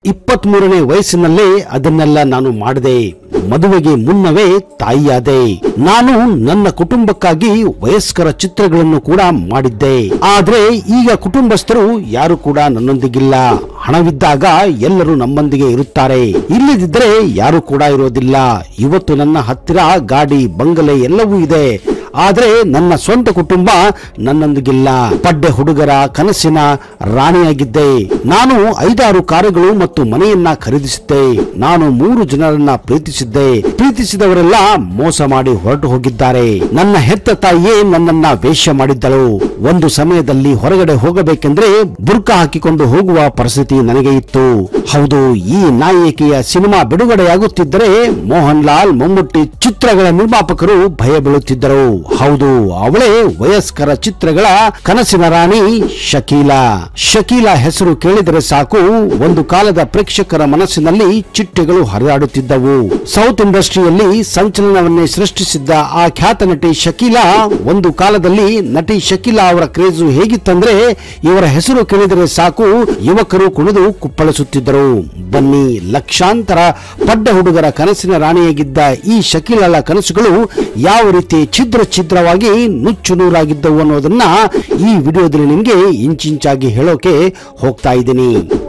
ಇಪ್ಪತ್ತ್ ಮೂರನೇ ವಯಸ್ಸಿನಲ್ಲೇ ಅದನ್ನೆಲ್ಲ ನಾನು ಮಾಡಿದೆ ಮದುವೆಗೆ ಮುನ್ನವೇ ತಾಯಿಯಾದೆ ನಾನು ನನ್ನ ಕುಟುಂಬಕ್ಕಾಗಿ ವಯಸ್ಕರ ಚಿತ್ರಗಳನ್ನು ಕೂಡ ಮಾಡಿದ್ದೆ ಆದ್ರೆ ಈಗ ಕುಟುಂಬಸ್ಥರು ಯಾರು ಕೂಡ ನನ್ನೊಂದಿಗಿಲ್ಲ ಹಣವಿದ್ದಾಗ ಎಲ್ಲರೂ ನಮ್ಮೊಂದಿಗೆ ಇರುತ್ತಾರೆ ಇಲ್ಲದಿದ್ದರೆ ಯಾರು ಕೂಡ ಇರೋದಿಲ್ಲ ಇವತ್ತು ನನ್ನ ಹತ್ತಿರ ಗಾಡಿ ಬಂಗಲೆ ಎಲ್ಲವೂ ಇದೆ ಆದ್ರೆ ನನ್ನ ಸ್ವಂತ ಕುಟುಂಬ ನನ್ನೊಂದಿಗಿಲ್ಲ ಪಡ್ಡೆ ಹುಡುಗರ ಕನಸಿನ ರಾಣಿಯಾಗಿದ್ದೆ ನಾನು ಐದಾರು ಕಾರುಗಳು ಮತ್ತು ಮನೆಯನ್ನ ಖರೀದಿಸಿದ್ದೆ ನಾನು ಮೂರು ಜನರನ್ನ ಪ್ರೀತಿಸಿದ್ದೆ ಪ್ರೀತಿಸಿದವರೆಲ್ಲ ಮೋಸ ಮಾಡಿ ಹೊರಟು ಹೋಗಿದ್ದಾರೆ ನನ್ನ ಹೆತ್ತ ತಾಯಿಯೇ ನನ್ನನ್ನ ವೇಶ್ಯ ಮಾಡಿದ್ದಳು ಒಂದು ಸಮಯದಲ್ಲಿ ಹೊರಗಡೆ ಹೋಗಬೇಕೆಂದ್ರೆ ಬುರ್ಕ ಹಾಕಿಕೊಂಡು ಹೋಗುವ ಪರಿಸ್ಥಿತಿ ನನಗೆ ಇತ್ತು ಹೌದು ಈ ನಾಯಕಿಯ ಸಿನಿಮಾ ಬಿಡುಗಡೆಯಾಗುತ್ತಿದ್ದರೆ ಮೋಹನ್ ಲಾಲ್ ಮಮ್ಮುಟ್ಟಿ ಚಿತ್ರಗಳ ನಿರ್ಮಾಪಕರು ಭಯ ಬೀಳುತ್ತಿದ್ದರು ಹೌದು ಅವಳೇ ವಯಸ್ಕರ ಚಿತ್ರಗಳ ಕನಸಿನ ರಾಣಿ ಶಕೀಲಾ ಶಕೀಲಾ ಹೆಸರು ಕೇಳಿದರೆ ಸಾಕು ಒಂದು ಕಾಲದ ಪ್ರೇಕ್ಷಕರ ಮನಸ್ಸಿನಲ್ಲಿ ಚಿಟ್ಟೆಗಳು ಹರಿದಾಡುತ್ತಿದ್ದವು ಸೌತ್ ಇಂಡಸ್ಟ್ರಿಯಲ್ಲಿ ಸಂಚಲನವನ್ನೇ ಸೃಷ್ಟಿಸಿದ್ದ ಆ ಖ್ಯಾತ ನಟಿ ಶಕೀಲಾ ಒಂದು ಕಾಲದಲ್ಲಿ ನಟಿ ಶಕೀಲಾ ಅವರ ಕ್ರೇಜು ಹೇಗಿತ್ತಂದ್ರೆ ಇವರ ಹೆಸರು ಕೇಳಿದರೆ ಸಾಕು ಯುವಕರು ಕುಣಿದು ಕುಪ್ಪಳಿಸುತ್ತಿದ್ದರು ಬನ್ನಿ ಲಕ್ಷಾಂತರ ಪಡ್ಡ ಹುಡುಗರ ಕನಸಿನ ರಾಣಿಯಾಗಿದ್ದ ಈ ಶಕೀಲಳ ಕನಸುಗಳು ಯಾವ ರೀತಿ ಛಿದ್ರ ಛಿದ್ರವಾಗಿ ನುಚ್ಚು ನೂರಾಗಿದ್ದವು ಅನ್ನೋದನ್ನ ಈ ವಿಡಿಯೋದಲ್ಲಿ ನಿಮಗೆ ಇಂಚಿಂಚಾಗಿ ಹೇಳೋಕೆ ಹೋಗ್ತಾ ಇದ್ದೀನಿ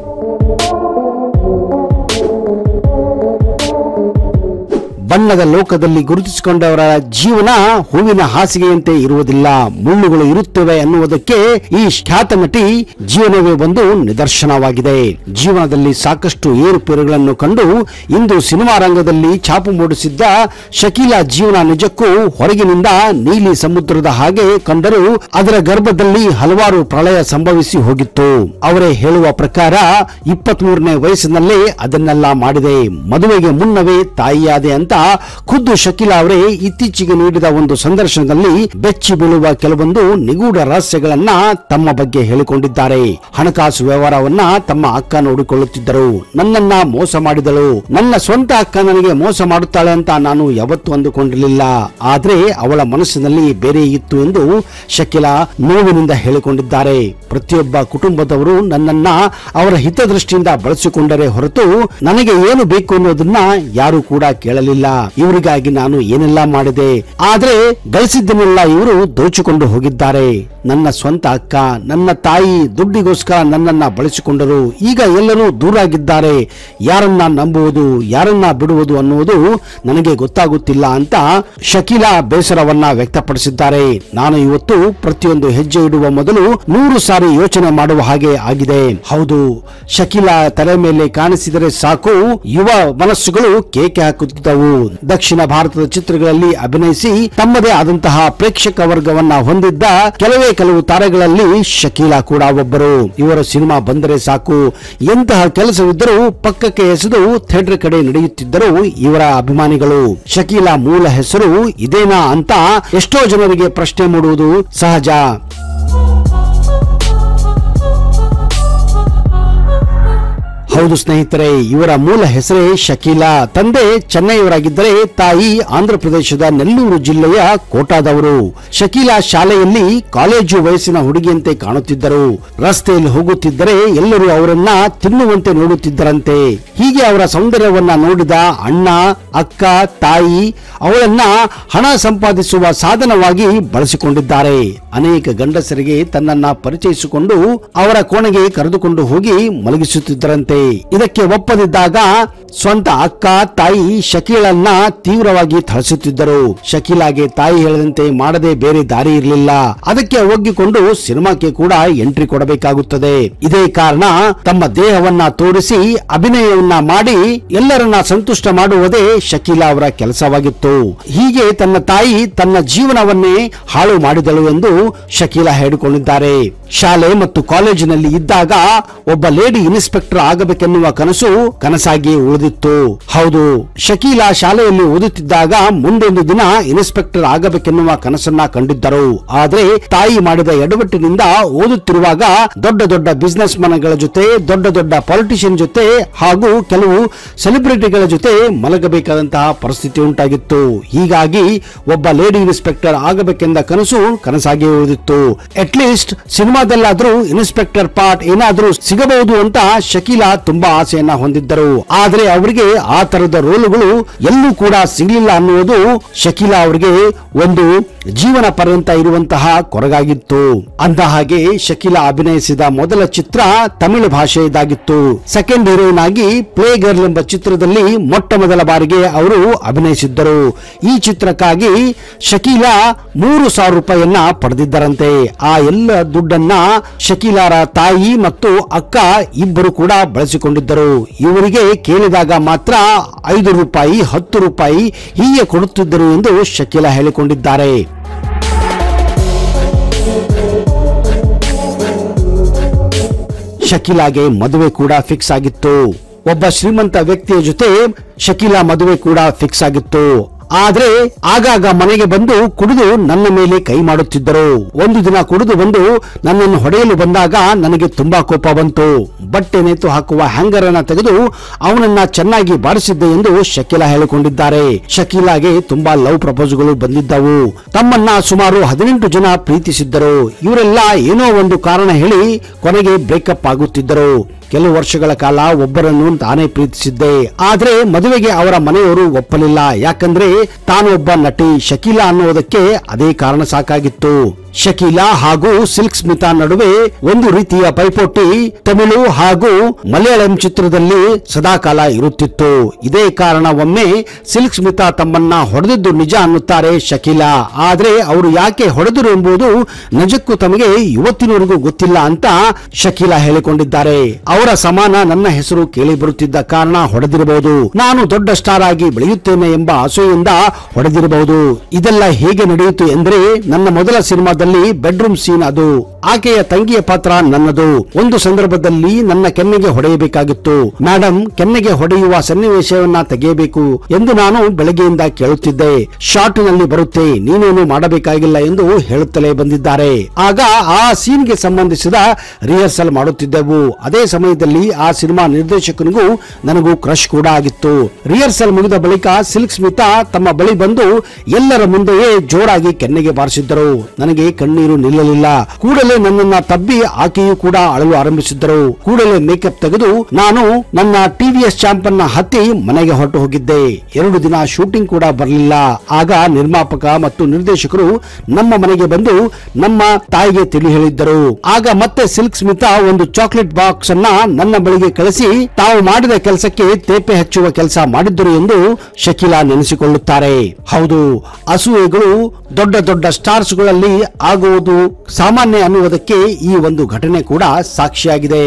ಬಣ್ಣದ ಲೋಕದಲ್ಲಿ ಗುರುತಿಸಿಕೊಂಡವರ ಜೀವನ ಹೂವಿನ ಹಾಸಿಗೆಯಂತೆ ಇರುವುದಿಲ್ಲ ಮುಳ್ಳುಗಳು ಇರುತ್ತವೆ ಅನ್ನುವುದಕ್ಕೆ ಈ ಖ್ಯಾತ ನಟಿ ಜೀವನವೇ ಒಂದು ನಿದರ್ಶನವಾಗಿದೆ ಜೀವನದಲ್ಲಿ ಸಾಕಷ್ಟು ಏರುಪೇರುಗಳನ್ನು ಕಂಡು ಇಂದು ಸಿನಿಮಾ ರಂಗದಲ್ಲಿ ಛಾಪು ಮೂಡಿಸಿದ್ದ ಶಕೀಲಾ ಜೀವನ ನಿಜಕ್ಕೂ ಹೊರಗಿನಿಂದ ನೀಲಿ ಸಮುದ್ರದ ಹಾಗೆ ಕಂಡರೂ ಅದರ ಗರ್ಭದಲ್ಲಿ ಹಲವಾರು ಪ್ರಳಯ ಸಂಭವಿಸಿ ಹೋಗಿತ್ತು ಅವರೇ ಹೇಳುವ ಪ್ರಕಾರ ಇಪ್ಪತ್ತ್ ಮೂರನೇ ವಯಸ್ಸಿನಲ್ಲೇ ಅದನ್ನೆಲ್ಲ ಮಾಡಿದೆ ಮದುವೆಗೆ ಮುನ್ನವೇ ತಾಯಿಯಾದೆ ಅಂತ ಖುದ್ದು ಶಕೀಲಾ ಅವರೇ ಇತ್ತೀಚೆಗೆ ನೀಡಿದ ಒಂದು ಸಂದರ್ಶನದಲ್ಲಿ ಬೆಚ್ಚಿ ಬೀಳುವ ಕೆಲವೊಂದು ನಿಗೂಢ ರಹಸ್ಯಗಳನ್ನ ತಮ್ಮ ಬಗ್ಗೆ ಹೇಳಿಕೊಂಡಿದ್ದಾರೆ ಹಣಕಾಸು ವ್ಯವಹಾರವನ್ನ ತಮ್ಮ ಅಕ್ಕ ನೋಡಿಕೊಳ್ಳುತ್ತಿದ್ದರು ನನ್ನನ್ನ ಮೋಸ ಮಾಡಿದಳು ನನ್ನ ಸ್ವಂತ ಅಕ್ಕ ನನಗೆ ಮೋಸ ಮಾಡುತ್ತಾಳೆ ಅಂತ ನಾನು ಯಾವತ್ತೂ ಅಂದುಕೊಂಡಿರಲಿಲ್ಲ ಆದ್ರೆ ಅವಳ ಮನಸ್ಸಿನಲ್ಲಿ ಬೇರೆ ಇತ್ತು ಎಂದು ಶಕೀಲಾ ನೋವಿನಿಂದ ಹೇಳಿಕೊಂಡಿದ್ದಾರೆ ಪ್ರತಿಯೊಬ್ಬ ಕುಟುಂಬದವರು ನನ್ನನ್ನ ಅವರ ಹಿತದೃಷ್ಟಿಯಿಂದ ಬಳಸಿಕೊಂಡರೆ ಹೊರತು ನನಗೆ ಏನು ಬೇಕು ಅನ್ನೋದನ್ನ ಯಾರು ಕೂಡ ಕೇಳಲಿಲ್ಲ ಇವರಿಗಾಗಿ ನಾನು ಏನೆಲ್ಲ ಮಾಡಿದೆ ಆದ್ರೆ ಗಳಿಸಿದ್ದನ್ನೆಲ್ಲ ಇವರು ದೋಚಿಕೊಂಡು ಹೋಗಿದ್ದಾರೆ ನನ್ನ ಸ್ವಂತ ಅಕ್ಕ ನನ್ನ ತಾಯಿ ದುಡ್ಡಿಗೋಸ್ಕರ ನನ್ನನ್ನ ಬಳಸಿಕೊಂಡರು ಈಗ ಎಲ್ಲರೂ ದೂರಾಗಿದ್ದಾರೆ ಯಾರನ್ನ ನಂಬುವುದು ಯಾರನ್ನ ಬಿಡುವುದು ಅನ್ನುವುದು ನನಗೆ ಗೊತ್ತಾಗುತ್ತಿಲ್ಲ ಅಂತ ಶಕೀಲಾ ಬೇಸರವನ್ನ ವ್ಯಕ್ತಪಡಿಸಿದ್ದಾರೆ ನಾನು ಇವತ್ತು ಪ್ರತಿಯೊಂದು ಹೆಜ್ಜೆ ಇಡುವ ಮೊದಲು ನೂರು ಸಾರಿ ಯೋಚನೆ ಮಾಡುವ ಹಾಗೆ ಆಗಿದೆ ಹೌದು ಶಕೀಲಾ ತಲೆ ಮೇಲೆ ಕಾಣಿಸಿದರೆ ಸಾಕು ಯುವ ಮನಸ್ಸುಗಳು ಕೇಕೆ ಹಾಕುತ್ತಿದ್ದವು ದಕ್ಷಿಣ ಭಾರತದ ಚಿತ್ರಗಳಲ್ಲಿ ಅಭಿನಯಿಸಿ ತಮ್ಮದೇ ಆದಂತಹ ಪ್ರೇಕ್ಷಕ ವರ್ಗವನ್ನ ಹೊಂದಿದ್ದ ಕೆಲವೇ ಕೆಲವು ತಾರೆಗಳಲ್ಲಿ ಶಕೀಲಾ ಕೂಡ ಒಬ್ಬರು ಇವರ ಸಿನಿಮಾ ಬಂದರೆ ಸಾಕು ಎಂತಹ ಕೆಲಸವಿದ್ದರೂ ಪಕ್ಕಕ್ಕೆ ಎಸೆದು ಥಿಯೇಟರ್ ಕಡೆ ನಡೆಯುತ್ತಿದ್ದರು ಇವರ ಅಭಿಮಾನಿಗಳು ಶಕೀಲಾ ಮೂಲ ಹೆಸರು ಇದೇನಾ ಅಂತ ಎಷ್ಟೋ ಜನರಿಗೆ ಪ್ರಶ್ನೆ ಮೂಡುವುದು ಸಹಜ ಹೌದು ಸ್ನೇಹಿತರೆ ಇವರ ಮೂಲ ಹೆಸರೇ ಶಕೀಲಾ ತಂದೆ ಚೆನ್ನೈಯವರಾಗಿದ್ದರೆ ತಾಯಿ ಆಂಧ್ರ ಪ್ರದೇಶದ ನೆಲ್ಲೂರು ಜಿಲ್ಲೆಯ ಕೋಟಾದವರು ಶಕೀಲಾ ಶಾಲೆಯಲ್ಲಿ ಕಾಲೇಜು ವಯಸ್ಸಿನ ಹುಡುಗಿಯಂತೆ ಕಾಣುತ್ತಿದ್ದರು ರಸ್ತೆಯಲ್ಲಿ ಹೋಗುತ್ತಿದ್ದರೆ ಎಲ್ಲರೂ ಅವರನ್ನ ತಿನ್ನುವಂತೆ ನೋಡುತ್ತಿದ್ದರಂತೆ ಹೀಗೆ ಅವರ ಸೌಂದರ್ಯವನ್ನ ನೋಡಿದ ಅಣ್ಣ ಅಕ್ಕ ತಾಯಿ ಅವಳನ್ನ ಹಣ ಸಂಪಾದಿಸುವ ಸಾಧನವಾಗಿ ಬಳಸಿಕೊಂಡಿದ್ದಾರೆ ಅನೇಕ ಗಂಡಸರಿಗೆ ತನ್ನನ್ನ ಪರಿಚಯಿಸಿಕೊಂಡು ಅವರ ಕೋಣೆಗೆ ಕರೆದುಕೊಂಡು ಹೋಗಿ ಮಲಗಿಸುತ್ತಿದ್ದರಂತೆ ಇದಕ್ಕೆ ಒಪ್ಪದಿದ್ದಾಗ ಸ್ವಂತ ಅಕ್ಕ ತಾಯಿ ಶಕೀಲನ್ನ ತೀವ್ರವಾಗಿ ಥಳಿಸುತ್ತಿದ್ದರು ಶಕೀಲಾಗೆ ತಾಯಿ ಹೇಳದಂತೆ ಮಾಡದೆ ಬೇರೆ ದಾರಿ ಇರಲಿಲ್ಲ ಅದಕ್ಕೆ ಒಗ್ಗಿಕೊಂಡು ಸಿನಿಮಾಕ್ಕೆ ಕೂಡ ಎಂಟ್ರಿ ಕೊಡಬೇಕಾಗುತ್ತದೆ ಇದೇ ಕಾರಣ ತಮ್ಮ ದೇಹವನ್ನ ತೋರಿಸಿ ಅಭಿನಯವನ್ನ ಮಾಡಿ ಎಲ್ಲರನ್ನ ಸಂತುಷ್ಟ ಮಾಡುವುದೇ ಶಕೀಲಾ ಅವರ ಕೆಲಸವಾಗಿತ್ತು ಹೀಗೆ ತನ್ನ ತಾಯಿ ತನ್ನ ಜೀವನವನ್ನೇ ಹಾಳು ಮಾಡಿದಳು ಎಂದು ಶಕೀಲಾ ಹೇಳಿಕೊಂಡಿದ್ದಾರೆ ಶಾಲೆ ಮತ್ತು ಕಾಲೇಜಿನಲ್ಲಿ ಇದ್ದಾಗ ಒಬ್ಬ ಲೇಡಿ ಇನ್ಸ್ಪೆಕ್ಟರ್ ಆಗಬೇಕೆನ್ನುವ ಕನಸು ಕನಸಾಗಿ ಉಳಿದಿತ್ತು ಓದಿತ್ತು ಹೌದು ಶಕೀಲಾ ಶಾಲೆಯಲ್ಲಿ ಓದುತ್ತಿದ್ದಾಗ ಮುಂದೊಂದು ದಿನ ಇನ್ಸ್ಪೆಕ್ಟರ್ ಆಗಬೇಕೆನ್ನುವ ಕನಸನ್ನ ಕಂಡಿದ್ದರು ಆದ್ರೆ ತಾಯಿ ಮಾಡಿದ ಎಡವಟ್ಟಿನಿಂದ ಓದುತ್ತಿರುವಾಗ ದೊಡ್ಡ ದೊಡ್ಡ ಬಿಸಿನೆಸ್ ಮನ್ಗಳ ಜೊತೆ ದೊಡ್ಡ ದೊಡ್ಡ ಪಾಲಿಟಿಷಿಯನ್ ಜೊತೆ ಹಾಗೂ ಕೆಲವು ಸೆಲೆಬ್ರಿಟಿಗಳ ಜೊತೆ ಮಲಗಬೇಕಾದಂತಹ ಪರಿಸ್ಥಿತಿ ಉಂಟಾಗಿತ್ತು ಹೀಗಾಗಿ ಒಬ್ಬ ಲೇಡಿ ಇನ್ಸ್ಪೆಕ್ಟರ್ ಆಗಬೇಕೆಂದ ಕನಸು ಕನಸಾಗಿ ಉಳಿದಿತ್ತು ಅಟ್ಲೀಸ್ಟ್ ಸಿನಿಮಾದಲ್ಲಾದ್ರೂ ಇನ್ಸ್ಪೆಕ್ಟರ್ ಪಾರ್ಟ್ ಏನಾದ್ರೂ ಸಿಗಬಹುದು ಅಂತ ಶಕೀಲಾ ತುಂಬಾ ಆಸೆಯನ್ನ ಹೊಂದಿದ್ದರು ಆದ್ರೆ ಅವರಿಗೆ ಆ ತರದ ರೋಲುಗಳು ಎಲ್ಲೂ ಕೂಡ ಸಿಗಲಿಲ್ಲ ಅನ್ನುವುದು ಶಕೀಲಾ ಅವರಿಗೆ ಒಂದು ಜೀವನ ಪರ್ಯಂತ ಇರುವಂತಹ ಕೊರಗಾಗಿತ್ತು ಅಂದ ಹಾಗೆ ಶಕೀಲಾ ಅಭಿನಯಿಸಿದ ಮೊದಲ ಚಿತ್ರ ತಮಿಳು ಭಾಷೆಯದಾಗಿತ್ತು ಸೆಕೆಂಡ್ ಹೀರೋಯಿನ್ ಆಗಿ ಪ್ಲೇ ಗರ್ಲ್ ಎಂಬ ಚಿತ್ರದಲ್ಲಿ ಮೊಟ್ಟ ಮೊದಲ ಬಾರಿಗೆ ಅವರು ಅಭಿನಯಿಸಿದ್ದರು ಈ ಚಿತ್ರಕ್ಕಾಗಿ ಶಕೀಲಾ ಮೂರು ಸಾವಿರ ರೂಪಾಯಿಯನ್ನ ಪಡೆದಿದ್ದರಂತೆ ಆ ಎಲ್ಲ ದುಡ್ಡನ್ನ ಶಕೀಲಾರ ತಾಯಿ ಮತ್ತು ಅಕ್ಕ ಇಬ್ಬರು ಕೂಡ ಬಳಸಿಕೊಂಡಿದ್ದರು ಇವರಿಗೆ ಕೇಳಿದಾಗ ಮಾತ್ರ ಐದು ರೂಪಾಯಿ ಹತ್ತು ರೂಪಾಯಿ ಹೀಗೆ ಕೊಡುತ್ತಿದ್ದರು ಎಂದು ಶಕೀಲಾ ಹೇಳಿಕೊಂಡಿದ್ದಾರೆ ಶಕೀಲಾಗೆ ಮದುವೆ ಕೂಡ ಫಿಕ್ಸ್ ಆಗಿತ್ತು ಒಬ್ಬ ಶ್ರೀಮಂತ ವ್ಯಕ್ತಿಯ ಜೊತೆ ಶಕೀಲಾ ಮದುವೆ ಕೂಡ ಫಿಕ್ಸ್ ಆಗಿತ್ತು ಆದ್ರೆ ಆಗಾಗ ಮನೆಗೆ ಬಂದು ಕುಡಿದು ನನ್ನ ಮೇಲೆ ಕೈ ಮಾಡುತ್ತಿದ್ದರು ಒಂದು ದಿನ ಕುಡಿದು ಬಂದು ನನ್ನನ್ನು ಹೊಡೆಯಲು ಬಂದಾಗ ನನಗೆ ತುಂಬಾ ಕೋಪ ಬಂತು ಬಟ್ಟೆ ನೇತು ಹಾಕುವ ಹ್ಯಾಂಗರ್ ಅನ್ನ ತೆಗೆದು ಅವನನ್ನ ಚೆನ್ನಾಗಿ ಬಾರಿಸಿದ್ದೆ ಎಂದು ಶಕೀಲಾ ಹೇಳಿಕೊಂಡಿದ್ದಾರೆ ಶಕೀಲಾಗೆ ತುಂಬಾ ಲವ್ ಪ್ರಪೋಸ್ಗಳು ಬಂದಿದ್ದವು ತಮ್ಮನ್ನ ಸುಮಾರು ಹದಿನೆಂಟು ಜನ ಪ್ರೀತಿಸಿದ್ದರು ಇವರೆಲ್ಲ ಏನೋ ಒಂದು ಕಾರಣ ಹೇಳಿ ಕೊನೆಗೆ ಬ್ರೇಕಪ್ ಆಗುತ್ತಿದ್ದರು ಕೆಲವು ವರ್ಷಗಳ ಕಾಲ ಒಬ್ಬರನ್ನು ತಾನೇ ಪ್ರೀತಿಸಿದ್ದೆ ಆದ್ರೆ ಮದುವೆಗೆ ಅವರ ಮನೆಯವರು ಒಪ್ಪಲಿಲ್ಲ ಯಾಕಂದ್ರೆ ತಾನೊಬ್ಬ ನಟಿ ಶಕೀಲಾ ಅನ್ನುವುದಕ್ಕೆ ಅದೇ ಕಾರಣ ಸಾಕಾಗಿತ್ತು ಶಕೀಲಾ ಹಾಗೂ ಸಿಲ್ಕ್ ಸ್ಮಿತಾ ನಡುವೆ ಒಂದು ರೀತಿಯ ಪೈಪೋಟಿ ತಮಿಳು ಹಾಗೂ ಮಲಯಾಳಂ ಚಿತ್ರದಲ್ಲಿ ಸದಾಕಾಲ ಇರುತ್ತಿತ್ತು ಇದೇ ಕಾರಣ ಒಮ್ಮೆ ಸಿಲ್ಕ್ ಸ್ಮಿತಾ ತಮ್ಮನ್ನ ಹೊಡೆದಿದ್ದು ನಿಜ ಅನ್ನುತ್ತಾರೆ ಶಕೀಲಾ ಆದ್ರೆ ಅವರು ಯಾಕೆ ಹೊಡೆದರು ಎಂಬುದು ನಿಜಕ್ಕೂ ತಮಗೆ ಇವತ್ತಿನವರೆಗೂ ಗೊತ್ತಿಲ್ಲ ಅಂತ ಶಕೀಲಾ ಹೇಳಿಕೊಂಡಿದ್ದಾರೆ ಅವರ ಸಮಾನ ನನ್ನ ಹೆಸರು ಕೇಳಿ ಬರುತ್ತಿದ್ದ ಕಾರಣ ಹೊಡೆದಿರಬಹುದು ನಾನು ದೊಡ್ಡ ಸ್ಟಾರ್ ಆಗಿ ಬೆಳೆಯುತ್ತೇನೆ ಎಂಬ ಆಸೆಯಿಂದ ಹೊಡೆದಿರಬಹುದು ಇದೆಲ್ಲ ಹೇಗೆ ನಡೆಯಿತು ಎಂದ್ರೆ ನನ್ನ ಮೊದಲ ಸಿನಿಮಾದಲ್ಲಿ ಬೆಡ್ರೂಮ್ ಸೀನ್ ಅದು ಆಕೆಯ ತಂಗಿಯ ಪಾತ್ರ ನನ್ನದು ಒಂದು ಸಂದರ್ಭದಲ್ಲಿ ನನ್ನ ಕೆನ್ನೆಗೆ ಹೊಡೆಯಬೇಕಾಗಿತ್ತು ಮೇಡಮ್ ಕೆನ್ನೆಗೆ ಹೊಡೆಯುವ ಸನ್ನಿವೇಶವನ್ನ ತೆಗೆಯಬೇಕು ಎಂದು ನಾನು ಬೆಳಗ್ಗೆಯಿಂದ ಕೇಳುತ್ತಿದ್ದೆ ಶಾರ್ಟ್ ನಲ್ಲಿ ಬರುತ್ತೆ ನೀನೇನು ಮಾಡಬೇಕಾಗಿಲ್ಲ ಎಂದು ಹೇಳುತ್ತಲೇ ಬಂದಿದ್ದಾರೆ ಆಗ ಆ ಸೀನ್ಗೆ ಸಂಬಂಧಿಸಿದ ರಿಹರ್ಸಲ್ ಮಾಡುತ್ತಿದ್ದೆವು ಅದೇ ಸಮಯದಲ್ಲಿ ಆ ಸಿನಿಮಾ ನಿರ್ದೇಶಕನಿಗೂ ನನಗೂ ಕ್ರಶ್ ಕೂಡ ಆಗಿತ್ತು ರಿಹರ್ಸಲ್ ಮುಗಿದ ಬಳಿಕ ಸಿಲ್ಕ್ ಸ್ಮಿತಾ ತಮ್ಮ ಬಳಿ ಬಂದು ಎಲ್ಲರ ಮುಂದೆಯೇ ಜೋರಾಗಿ ಕೆನ್ನೆಗೆ ಬಾರಿಸಿದ್ದರು ನನಗೆ ಕಣ್ಣೀರು ನಿಲ್ಲಲಿಲ್ಲ ಕೂಡಲೇ ನನ್ನನ್ನ ತಬ್ಬಿ ಆಕೆಯೂ ಕೂಡ ಅಳಲು ಆರಂಭಿಸಿದ್ದರು ಕೂಡಲೇ ಮೇಕಪ್ ತೆಗೆದು ನಾನು ನನ್ನ ಟಿವಿಎಸ್ ಚಾಂಪ್ ಅನ್ನ ಹತ್ತಿ ಮನೆಗೆ ಹೊರಟು ಹೋಗಿದ್ದೆ ಎರಡು ದಿನ ಶೂಟಿಂಗ್ ಕೂಡ ಬರಲಿಲ್ಲ ಆಗ ನಿರ್ಮಾಪಕ ಮತ್ತು ನಿರ್ದೇಶಕರು ನಮ್ಮ ಮನೆಗೆ ಬಂದು ನಮ್ಮ ತಾಯಿಗೆ ತಿಳಿ ಹೇಳಿದ್ದರು ಆಗ ಮತ್ತೆ ಸಿಲ್ಕ್ ಸ್ಮಿತಾ ಒಂದು ಚಾಕ್ಲೇಟ್ ಬಾಕ್ಸ್ ಅನ್ನ ನನ್ನ ಬಳಿಗೆ ಕಳಿಸಿ ತಾವು ಮಾಡಿದ ಕೆಲಸಕ್ಕೆ ತೇಪೆ ಹಚ್ಚುವ ಕೆಲಸ ಮಾಡಿದ್ದರು ಎಂದು ಶಕೀಲಾ ನೆನೆಸಿಕೊಳ್ಳುತ್ತಾರೆ ಹೌದು ಅಸೂಯೆಗಳು ದೊಡ್ಡ ದೊಡ್ಡ ಸ್ಟಾರ್ಸ್ಗಳಲ್ಲಿ ಆಗುವುದು ಸಾಮಾನ್ಯ ಅನ್ನುವುದಕ್ಕೆ ಈ ಒಂದು ಘಟನೆ ಕೂಡ ಸಾಕ್ಷಿಯಾಗಿದೆ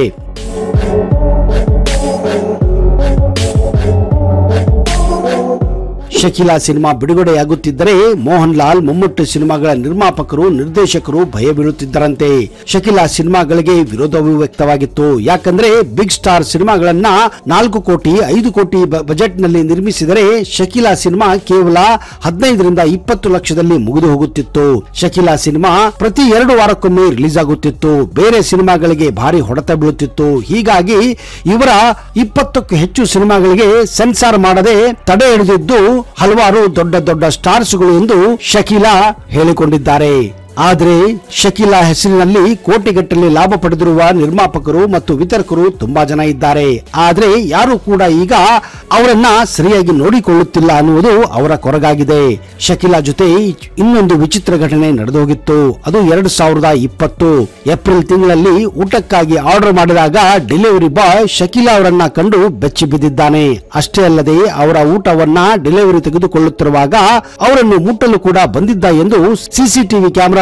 ಶಕೀಲಾ ಸಿನಿಮಾ ಬಿಡುಗಡೆಯಾಗುತ್ತಿದ್ದರೆ ಮೋಹನ್ ಲಾಲ್ ಮಮ್ಮುಟ್ಟಿ ಸಿನಿಮಾಗಳ ನಿರ್ಮಾಪಕರು ನಿರ್ದೇಶಕರು ಭಯ ಬೀಳುತ್ತಿದ್ದರಂತೆ ಶಕೀಲಾ ಸಿನಿಮಾಗಳಿಗೆ ವಿರೋಧವೂ ವ್ಯಕ್ತವಾಗಿತ್ತು ಯಾಕಂದ್ರೆ ಬಿಗ್ ಸ್ಟಾರ್ ಸಿನಿಮಾಗಳನ್ನ ನಾಲ್ಕು ಕೋಟಿ ಐದು ಕೋಟಿ ಬಜೆಟ್ ನಲ್ಲಿ ನಿರ್ಮಿಸಿದರೆ ಶಕೀಲಾ ಸಿನಿಮಾ ಕೇವಲ ಹದಿನೈದರಿಂದ ಇಪ್ಪತ್ತು ಲಕ್ಷದಲ್ಲಿ ಮುಗಿದು ಹೋಗುತ್ತಿತ್ತು ಶಕೀಲಾ ಸಿನಿಮಾ ಪ್ರತಿ ಎರಡು ವಾರಕ್ಕೊಮ್ಮೆ ರಿಲೀಸ್ ಆಗುತ್ತಿತ್ತು ಬೇರೆ ಸಿನಿಮಾಗಳಿಗೆ ಭಾರಿ ಹೊಡೆತ ಬೀಳುತ್ತಿತ್ತು ಹೀಗಾಗಿ ಇವರ ಇಪ್ಪತ್ತಕ್ಕೂ ಹೆಚ್ಚು ಸಿನಿಮಾಗಳಿಗೆ ಸೆನ್ಸಾರ್ ಮಾಡದೆ ತಡೆ ಹಿಡಿದಿದ್ದು ಹಲವಾರು ದೊಡ್ಡ ದೊಡ್ಡ ಸ್ಟಾರ್ಸ್ಗಳು ಎಂದು ಶಕೀಲಾ ಹೇಳಿಕೊಂಡಿದ್ದಾರೆ ಆದರೆ ಶಕೀಲಾ ಹೆಸರಿನಲ್ಲಿ ಕೋಟಿಗಟ್ಟಲೆ ಲಾಭ ಪಡೆದಿರುವ ನಿರ್ಮಾಪಕರು ಮತ್ತು ವಿತರಕರು ತುಂಬಾ ಜನ ಇದ್ದಾರೆ ಆದ್ರೆ ಯಾರು ಕೂಡ ಈಗ ಅವರನ್ನ ಸರಿಯಾಗಿ ನೋಡಿಕೊಳ್ಳುತ್ತಿಲ್ಲ ಅನ್ನುವುದು ಅವರ ಕೊರಗಾಗಿದೆ ಶಕೀಲಾ ಜೊತೆ ಇನ್ನೊಂದು ವಿಚಿತ್ರ ಘಟನೆ ನಡೆದೋಗಿತ್ತು ಅದು ಎರಡು ಸಾವಿರದ ಇಪ್ಪತ್ತು ಏಪ್ರಿಲ್ ತಿಂಗಳಲ್ಲಿ ಊಟಕ್ಕಾಗಿ ಆರ್ಡರ್ ಮಾಡಿದಾಗ ಡೆಲಿವರಿ ಬಾಯ್ ಶಕೀಲಾ ಅವರನ್ನ ಕಂಡು ಬೆಚ್ಚಿ ಬಿದ್ದಿದ್ದಾನೆ ಅಷ್ಟೇ ಅಲ್ಲದೆ ಅವರ ಊಟವನ್ನ ಡೆಲಿವರಿ ತೆಗೆದುಕೊಳ್ಳುತ್ತಿರುವಾಗ ಅವರನ್ನು ಮುಟ್ಟಲು ಕೂಡ ಬಂದಿದ್ದ ಎಂದು ಸಿಸಿಟಿವಿ ಕ್ಯಾಮೆರಾ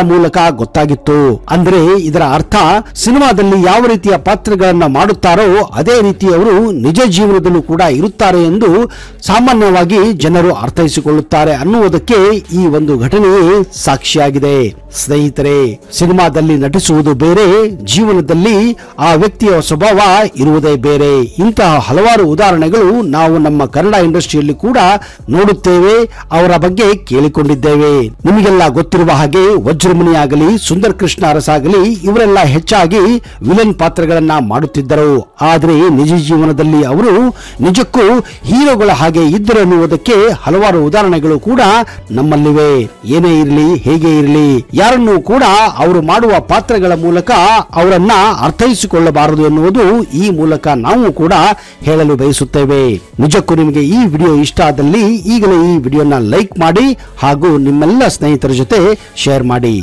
ಮೂಲಕ ಗೊತ್ತಾಗಿತ್ತು ಅಂದ್ರೆ ಇದರ ಅರ್ಥ ಸಿನಿಮಾದಲ್ಲಿ ಯಾವ ರೀತಿಯ ಪಾತ್ರಗಳನ್ನ ಮಾಡುತ್ತಾರೋ ಅದೇ ರೀತಿ ಅವರು ನಿಜ ಜೀವನದಲ್ಲೂ ಕೂಡ ಇರುತ್ತಾರೆ ಎಂದು ಸಾಮಾನ್ಯವಾಗಿ ಜನರು ಅರ್ಥೈಸಿಕೊಳ್ಳುತ್ತಾರೆ ಅನ್ನುವುದಕ್ಕೆ ಈ ಒಂದು ಘಟನೆಯೇ ಸಾಕ್ಷಿಯಾಗಿದೆ ಸ್ನೇಹಿತರೆ ಸಿನಿಮಾದಲ್ಲಿ ನಟಿಸುವುದು ಬೇರೆ ಜೀವನದಲ್ಲಿ ಆ ವ್ಯಕ್ತಿಯ ಸ್ವಭಾವ ಇರುವುದೇ ಬೇರೆ ಇಂತಹ ಹಲವಾರು ಉದಾಹರಣೆಗಳು ನಾವು ನಮ್ಮ ಕನ್ನಡ ಇಂಡಸ್ಟ್ರಿಯಲ್ಲಿ ಕೂಡ ನೋಡುತ್ತೇವೆ ಅವರ ಬಗ್ಗೆ ಕೇಳಿಕೊಂಡಿದ್ದೇವೆ ನಿಮಗೆಲ್ಲ ಗೊತ್ತಿರುವ ಹಾಗೆ ವಜ್ರಮುನಿ ಆಗಲಿ ಸುಂದರ್ ಕೃಷ್ಣ ಅರಸಾಗಲಿ ಇವರೆಲ್ಲ ಹೆಚ್ಚಾಗಿ ವಿಲನ್ ಪಾತ್ರಗಳನ್ನ ಮಾಡುತ್ತಿದ್ದರು ಆದರೆ ನಿಜ ಜೀವನದಲ್ಲಿ ಅವರು ನಿಜಕ್ಕೂ ಹೀರೋಗಳ ಹಾಗೆ ಇದ್ದರು ಅನ್ನುವುದಕ್ಕೆ ಹಲವಾರು ಉದಾಹರಣೆಗಳು ಕೂಡ ನಮ್ಮಲ್ಲಿವೆ ಏನೇ ಇರಲಿ ಹೇಗೆ ಇರಲಿ ಯಾರನ್ನೂ ಕೂಡ ಅವರು ಮಾಡುವ ಪಾತ್ರಗಳ ಮೂಲಕ ಅವರನ್ನ ಅರ್ಥೈಸಿಕೊಳ್ಳಬಾರದು ಎನ್ನುವುದು ಈ ಮೂಲಕ ನಾವು ಕೂಡ ಹೇಳಲು ಬಯಸುತ್ತೇವೆ ನಿಜಕ್ಕೂ ನಿಮಗೆ ಈ ವಿಡಿಯೋ ಇಷ್ಟ ಆದಲ್ಲಿ ಈಗಲೇ ಈ ವಿಡಿಯೋನ ಲೈಕ್ ಮಾಡಿ ಹಾಗೂ ನಿಮ್ಮೆಲ್ಲ ಸ್ನೇಹಿತರ ಜೊತೆ ಶೇರ್ ಮಾಡಿ